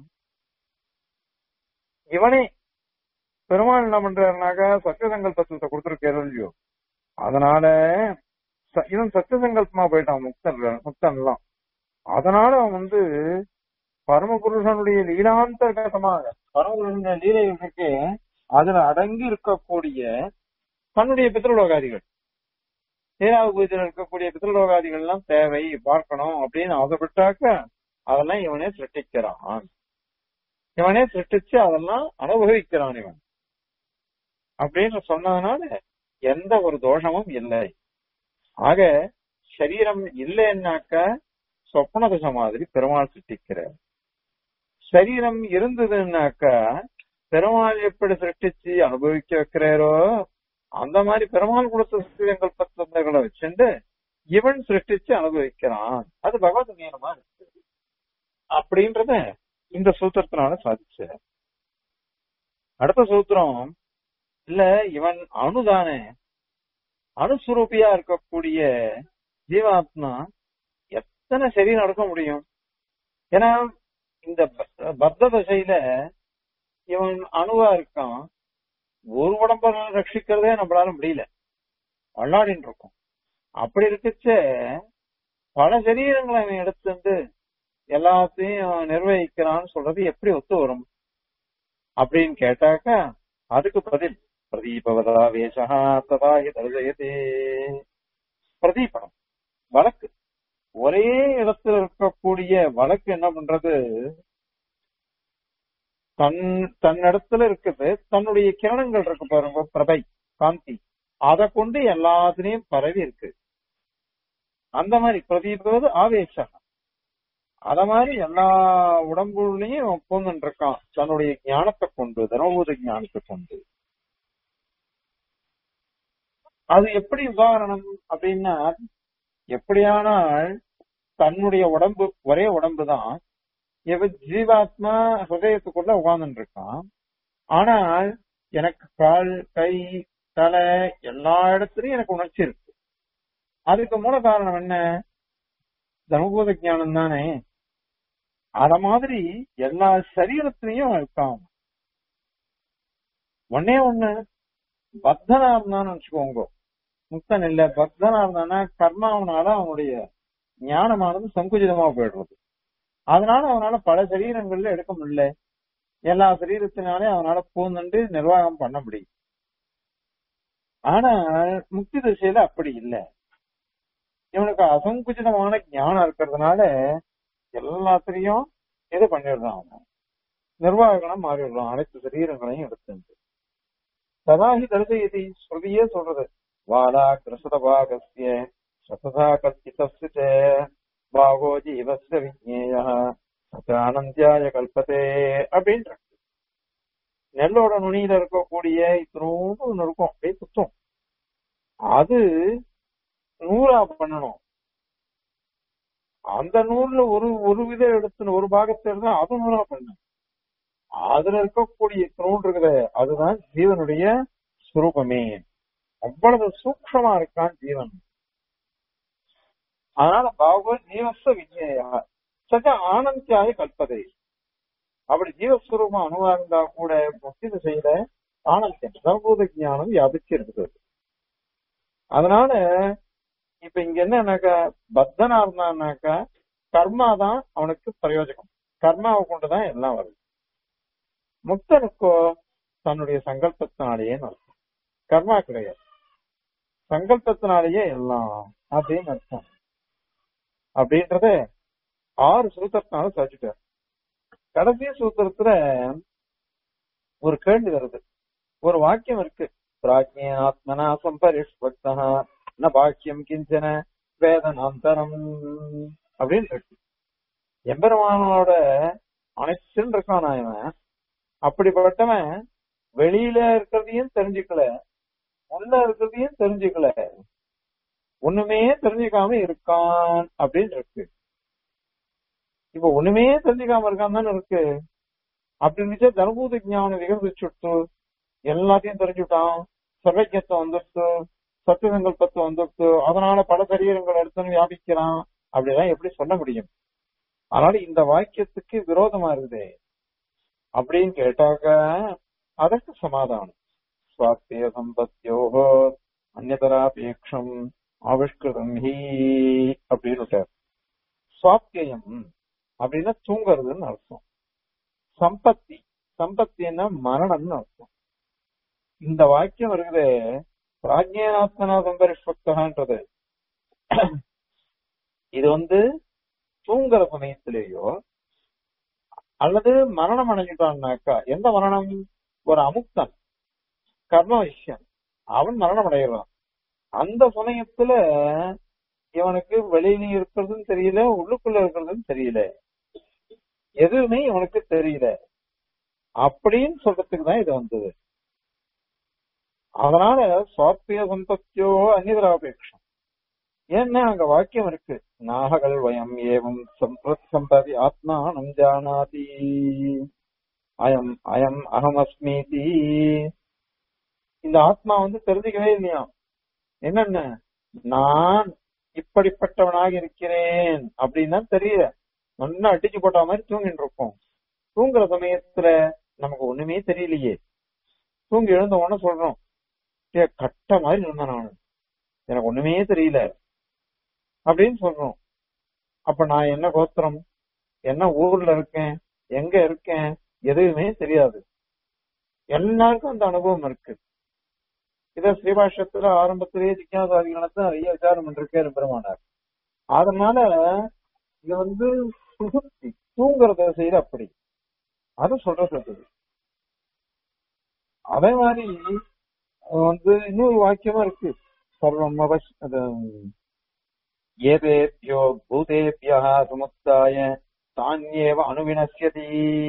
இவனே பெருமாள் என்ன பண்றாருனாக்கா சத்திய சங்கல்பத்தை கொடுத்துருக்காரு இல்லையோ அதனால ச- இவன் சத்திய சங்கல்பமா போயிட்டான் முக்தன் முக்தன்லாம் அதனால அவன் வந்து பரமபுருஷனுடைய லீலாந்தர்கதமாக பரமபுருஷனுடைய லீலைகள் இருக்கு அதுல அடங்கி இருக்கக்கூடிய தன்னுடைய பித்ருலோகாதிகள் ஏழாவது பூஜையில் இருக்கக்கூடிய பித்ருலோகாதிகள் எல்லாம் தேவை பார்க்கணும் அப்படின்னு ஆசைப்பட்டாக்க அதெல்லாம் இவனே சிருஷ்டிக்கிறான் இவனே சிருஷ்டிச்சு அதெல்லாம் அனுபவிக்கிறான் இவன் அப்படின்னு சொன்னதுனால எந்த ஒரு தோஷமும் இல்லை ஆக சரீரம் இல்லைன்னாக்க சொப்ன தசை மாதிரி பெருமாள் சிருஷ்டிக்கிறார் சரீரம் இருந்ததுன்னாக்க பெருமாள் எப்படி சிருஷ்டிச்சு அனுபவிக்க வைக்கிறாரோ அந்த மாதிரி பெருமாள் கொடுத்த சித்திரங்கள் பத்தங்களை வச்சுண்டு இவன் சிருஷ்டிச்சு அனுபவிக்கிறான் அது பகவத் நியமமா இருக்கு அப்படின்றத இந்த சூத்திரத்தினால சாதிச்ச அடுத்த சூத்திரம் இல்ல இவன் அணுதானே அணுஸ்வரூபியா இருக்கக்கூடிய ஜீவாத்மா எத்தனை சரீரம் நடக்க முடியும் ஏன்னா இந்த ப- பத்த தசையில இவன் அணுவா இருக்கான் ஒரு உடம்ப ரட்சிக்கிறதே நம்மளால முடியல அல்லாடின்னு இருக்கும் அப்படி இருக்கச்ச பல சரீரங்களை அவன் எடுத்துட்டு எல்லாத்தையும் நிர்வகிக்கிறான்னு சொல்றது எப்படி ஒத்து வரும் அப்படின்னு கேட்டாக்கா அதுக்கு பதில் பிரதீபவதா வேஷா ததா தருஜயதே பிரதீபம் வழக்கு ஒரே இடத்துல இருக்கக்கூடிய வழக்கு என்ன பண்றது தன் தன்னிடத்துல இருக்குது தன்னுடைய கிரணங்கள் இருக்கு பாருங்க பிரபை காந்தி அதை கொண்டு எல்லாத்துலயும் பரவி இருக்கு அந்த மாதிரி பிரதீபவது ஆவேசம் அத மாதிரி எல்லா உடம்புலையும் பூந்துட்டு இருக்கான் தன்னுடைய ஞானத்தை கொண்டு தனபூத ஞானத்தை கொண்டு அது எப்படி உதாரணம் அப்படின்னா எப்படியானால் தன்னுடைய உடம்பு ஒரே உடம்பு தான் இவ ஜீவாத்மா ஹிருதயத்துக்குள்ள உட்கார்ந்துட்டு இருக்கான் ஆனால் எனக்கு கால் கை தலை எல்லா இடத்துலயும் எனக்கு உணர்ச்சி இருக்கு அதுக்கு மூல காரணம் என்ன தர்மபோத ஞானம் தானே அத மாதிரி எல்லா சரீரத்திலையும் இருக்கான் ஒன்னே ஒண்ணு பக்தனா இருந்தான்னு வச்சுக்கோங்க முக்தன் இல்ல பக்தனா இருந்தானா கர்மாவனால அவனுடைய ஞானமானது சங்குச்சிதமா போயிடுறது அதனால அவனால பல சரீரங்கள்ல எடுக்க முடியல எல்லா சரீரத்தினாலே அவனால பூந்துண்டு நிர்வாகம் பண்ண முடியும் ஆனா முக்தி திசையில அப்படி இல்லை இவனுக்கு அசங்குச்சிதமான ஞானம் இருக்கிறதுனால எல்லாத்திலையும் இது பண்ணிடுறான் அவன் நிர்வாகங்களா மாறிடுறான் அனைத்து சரீரங்களையும் எடுத்து சதாஹி தரிசயதி ஸ்ருதியே சொல்றது வாலா கிருஷ்ண பாகசிய சததா கல்பிதஸ்ய பாகோ ஜீவஸ்ய விஜ்ஞேய சதானந்தியாய கல்பத்தே அப்படின்ற நெல்லோட நுனியில இருக்கக்கூடிய இத்தனோடு ஒண்ணு இருக்கும் அப்படியே சுத்தம் அது நூறா பண்ணணும் அந்த நூல்ல ஒரு ஒரு வித எடுத்து ஒரு பாகத்தை எடுத்தா அது நூறா பண்ணணும் அதுல இருக்கக்கூடிய நூல் இருக்குதே அதுதான் ஜீவனுடைய சுரூபமே அவ்வளவு சூக்ஷமா இருக்கான் ஜீவன் அதனால பாகவ ஜீவஸ்வ விஜயா சக ஆனந்தியாய கல்பதை அப்படி ஜீவஸ்வரூபம் அணுவா இருந்தா கூட முக்தி திசையில ஆனந்தியம் சர்வபூத ஞானம் வியாபிச்சு இருக்குது அதனால இப்ப இங்க என்னன்னாக்கா பத்தனா இருந்தான்னாக்கா கர்மா தான் அவனுக்கு பிரயோஜனம் கர்மாவை கொண்டுதான் எல்லாம் வருது முக்தனுக்கோ தன்னுடைய சங்கல்பத்தினாலேயே அர்த்தம் கர்மா கிடையாது சங்கல்பத்தினாலேயே எல்லாம் அப்படின்னு அர்த்தம் அப்படின்றத ஆறு சூத்திரத்தினால சாதிச்சுட்டார் கடைசி சூத்திரத்துல ஒரு கேள்வி வருது ஒரு வாக்கியம் இருக்கு பிராஜ்யாத்மனா சம்பரிஷ்பக்தா ந பாக்கியம் கிஞ்சன வேதனாந்தரம் அப்படின்னு இருக்கு எம்பெருமானோட அனைத்துன்னு இருக்கான் இவன் அப்படிப்பட்டவன் வெளியில இருக்கிறதையும் தெரிஞ்சுக்கல உள்ள இருக்கிறதையும் தெரிஞ்சுக்கல ஒண்ணுமே தெரிஞ்சுக்காம இருக்கான் அப்படின்னு இருக்கு இப்ப ஒண்ணுமே தெரிஞ்சுக்காம இருக்கான் தானே இருக்கு அப்படின்னு தர்மபூத ஞானம் விகசிச்சுட்டு எல்லாத்தையும் தெரிஞ்சுட்டான் சர்வஜத்தை வந்துடுத்து சத்திய சங்கல்பத்தை வந்துடுத்து அதனால பல சரீரங்கள் எடுத்துன்னு வியாபிக்கிறான் அப்படிலாம் எப்படி சொல்ல முடியும் அதனால இந்த வாக்கியத்துக்கு விரோதமா இருக்குதே அப்படின்னு கேட்டாக்க அதற்கு சமாதானம் சுவாத்திய சம்பத்தியோகோ அந்நதராபேட்சம் ஆவிஷ்கிருதம் ஹீ அப்படின்னு சுவாத்தியம் அப்படின்னா தூங்குறதுன்னு அர்த்தம் சம்பத்தி சம்பத்தின்னா மரணம்னு அர்த்தம் இந்த வாக்கியம் இருக்குது பிராஜ்யாத்மனா சம்பரிஷ்பக்தகான்றது இது வந்து தூங்குற சமயத்திலேயோ அல்லது மரணம் அடைஞ்சிட்டான்னாக்கா எந்த மரணம் ஒரு அமுக்தன் கர்ம விஷயம் அவன் மரணம் அடைகிறான் அந்த சமயத்துல இவனுக்கு வெளியில இருக்கிறதுன்னு தெரியல உள்ளுக்குள்ள இருக்கிறதுன்னு தெரியல எதுவுமே இவனுக்கு தெரியல அப்படின்னு சொல்றதுக்கு தான் இது வந்தது அதனால சுவாத்திய சம்பத்தியோ அந்நிதராபேட்சம் ஏன்னா அங்க வாக்கியம் இருக்கு நாககள் வயம் ஏவம் சம்பிரத் சம்பதி ஆத்மா நஞ்சானாதி அயம் அயம் அகமஸ்மீதி இந்த ஆத்மா வந்து தெரிஞ்சுக்கவே இல்லையா என்னென்ன நான் இப்படிப்பட்டவனாக இருக்கிறேன் அப்படின்னு தான் தெரியல நல்லா அடிச்சு போட்ட மாதிரி தூங்கிட்டு இருக்கோம் தூங்குற சமயத்துல நமக்கு ஒண்ணுமே தெரியலையே தூங்கி எழுந்த உடனே சொல்றோம் "டேய், கட்ட மாதிரி இருந்தேன் நான் எனக்கு ஒண்ணுமே தெரியல அப்படின்னு சொல்றோம் அப்ப நான் என்ன கோத்திரம் என்ன ஊர்ல இருக்கேன் எங்க இருக்கேன் எதுவுமே தெரியாது எல்லாருக்கும் அந்த அனுபவம் இருக்கு இத ஸ்ரீபாஷத்துல ஆரம்பத்திலேயே ஜிக்யாசாதிகளத்தை நிறைய விசாரம் பண்ணிருக்காரு பெருமானார் அதனால இது வந்து சுசுப்தி தூங்குறத செய்து அப்படி அது சொல்றது அது. அதே மாதிரி அஹ் வந்து இன்னொரு வாக்கியமா இருக்கு சர்வம் அவஸ் அது ஏதேபியோ பூதேபியா சமுத்தாய தானியேவ அணுவினசியதி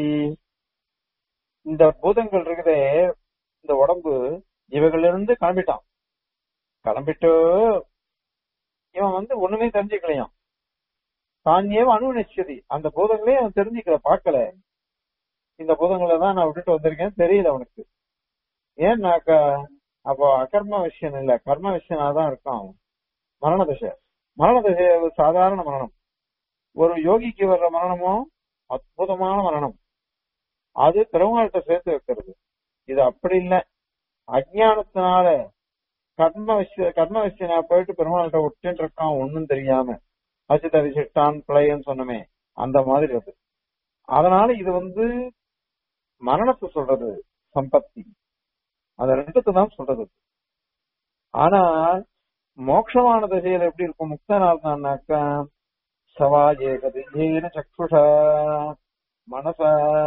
இந்த பூதங்கள் இருக்குதே இந்த உடம்பு இவைகள்ல இருந்து கிளம்பிட்டான் கிளம்பிட்டு இவன் வந்து ஒண்ணுமே தெரிஞ்சுக்கலையாம் தானியேவ அணுவினசியதி அந்த பூதங்களே அவன் தெரிஞ்சுக்கல பார்க்கல இந்த பூதங்களை தான் நான் விட்டுட்டு வந்திருக்கேன் தெரியல அவனுக்கு ஏன்னாக்கா அப்போ அகர்ம விஷயம் இல்ல கர்ம விஷயனா தான் இருக்கான் அவன் மரண தசை மரண தசை ஒரு சாதாரண மரணம் ஒரு யோகிக்கு வர்ற மரணமும் அற்புதமான மரணம் அது பெருமாள்கிட்ட சேர்த்து வைக்கிறது இது அப்படி இல்லை அஜ்ஞானத்தினால கர்ம விஷய கர்ம விஷயனா போயிட்டு பெருமாள்கிட்ட ஒட்டின்னு இருக்கான் ஒண்ணும் தெரியாம அசித விசிஷ்டான் பிழைன்னு சொன்னமே அந்த மாதிரி அது அதனால இது வந்து மரணத்தை சொல்றது சம்பத்தி அந்த ரெண்டுக்கு தான் சொல்றது ஆனா மோட்சமான திசையில எப்படி இருக்கும் முக்தனா இருந்தான்னாக்கா சவா ஏகதிஜேன சக்ஷுஷா மனச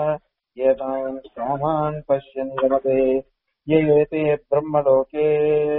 ஏதாம் சாமான் பஷ்யன் ரமதே ஏதே பிரம்மலோகே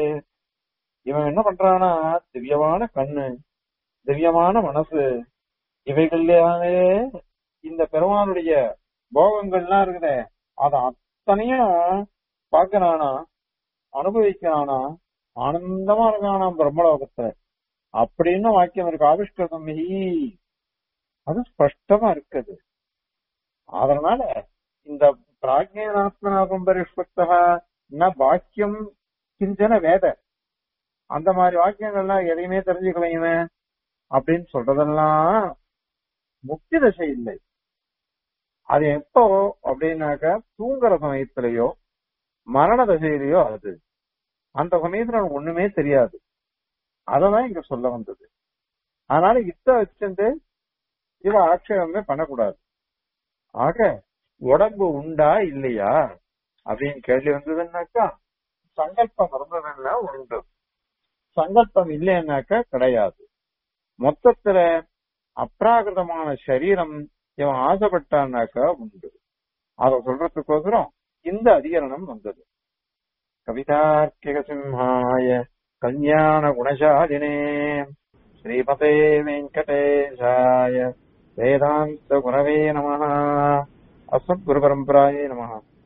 இவன் என்ன பண்றானா திவ்யமான கண்ணு திவ்யமான மனசு இவைகள்லயே இந்த பெருமானுடைய போகங்கள்லாம் இருக்குதே அத அத்தனையும் பார்க்கறானா அனுபவிக்கிறானா ஆனந்தமா இருக்கானா பிரம்மலோகத்துல அப்படின்னு வாக்கியம் இருக்கு ஆவிஷ்கிருதம் ஹி அது ஸ்பஷ்டமா இருக்குது அதனால இந்த பிராஜ்யனாத்மநாபம் பரிஷ்பக்தா ந வாக்கியம் கிஞ்சன வேத அந்த மாதிரி வாக்கியங்கள்லாம் எதையுமே தெரிஞ்சுக்கலையுமே அப்படின்னு சொல்றதெல்லாம் முக்தி தசை இல்லை அது எப்போ அப்படின்னாக்க தூங்குற சமயத்திலேயோ மரண தசையிலேயோ அது அந்த சமயத்துல எனக்கு ஒண்ணுமே தெரியாது அததான் இங்க சொல்ல வந்தது அதனால இத்த வச்சுட்டு இவ ஆட்சேபமே பண்ணக்கூடாது ஆக உடம்பு உண்டா இல்லையா அப்படின்னு கேள்வி வந்ததுன்னாக்கா சங்கல்பம் இருந்ததுன்னா உண்டு சங்கல்பம் இல்லைன்னாக்கா கிடையாது மொத்தத்துல அப்ராகிருதமான சரீரம் இவன் ஆசைப்பட்டான்னாக்கா உண்டு அத சொல்றதுக்கோசரம் இந்த அதிகரணம் வந்தது கவிதார்க்கிக சிம்ஹாய கல்யாண குணசாலினே ஸ்ரீமதே வெங்கடேஷாய வேதாந்த குரவே நம அஸ்மத் குரு பரம்பராயே நம